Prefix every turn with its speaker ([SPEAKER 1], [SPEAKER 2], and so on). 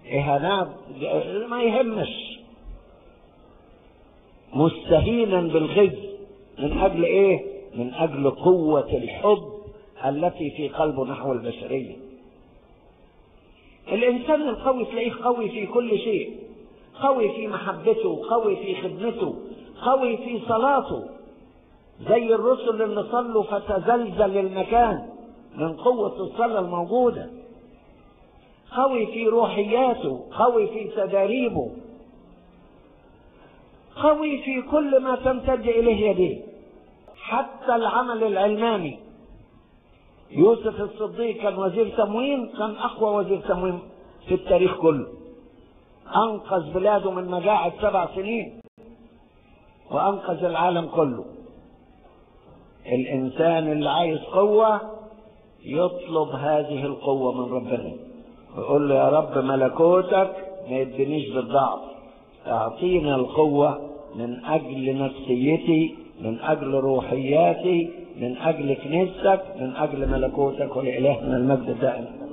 [SPEAKER 1] إهانات ما يهمش مستهينا بالغي من أجل إيه؟ من أجل قوة الحب التي في قلبه نحو البشرية الإنسان القوي تلاقيه قوي في كل شيء قوي في محبته قوي في خدمته قوي في صلاته زي الرسل اللي صلوا فتزلزل المكان من قوة الصلاة الموجودة قوي في روحياته قوي في تداريبه قوي في كل ما تمتد إليه يديه حتى العمل العلماني يوسف الصديق كان وزير تموين كان أقوى وزير تموين في التاريخ كله أنقذ بلاده من مجاعة سبع سنين وأنقذ العالم كله الإنسان اللي عايز قوة يطلب هذه القوة من ربنا يقول له يا رب ملكوتك ما يدنيش بالضعف اعطينا القوة من أجل نفسيتي من أجل روحياتي من أجل كنيستك من أجل ملكوتك ولإلهنا المجد دائما